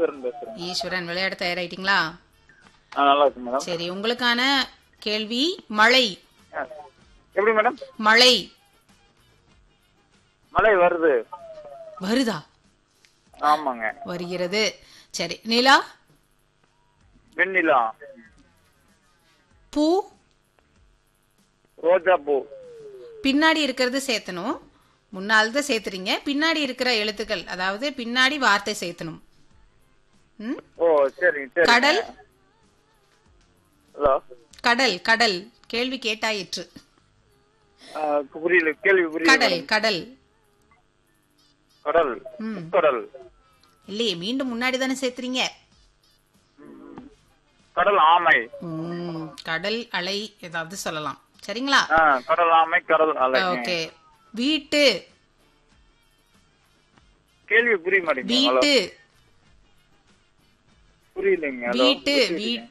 ஈஸ்வரன் பேசுறேன் ஈஸ்வரன் விளையாட தயாராயிட்டீங்களா ஆ, நல்லா இருக்கு மேடம் சரி உங்களுக்கான கேள்வி மழை ஆ. எப்படி மேடம் மழை மழை வருது வருதா ஆமாங்க வருகிறது சரி நிலா வெண்ணிலா பூ ரோஜா பூ பின்னாடி இருக்கிறது சேர்த்தணும் முன்னால் தான் சேர்த்துறீங்க பின்னாடி இருக்கிற எழுத்துக்கள் அதாவது பின்னாடி வார்த்தை சேர்த்தணும் ம்? ஓ சரிங்க சரி கடல் ஹலோ கடல் கடல் கேள்வி கேட்டாயிற்று ஆ, புரியல கேள்வி புரியல கடல் கடல் கடல் ம். கடல் இல்லையே மீண்டும் முன்னாடி தானே சேர்த்துறீங்க கடல் ஆமை ம், கடல் அலை ஏதாவது சொல்லலாம் சரிங்களா ஆ, கடல் ஆமை கடல் அலை ஓகே வீட்டு கேள்வி புரிய மாட்டேங்குது ஹலோ வீட்டு புரியலைங்க ஹலோ வீட்டு வீட்டு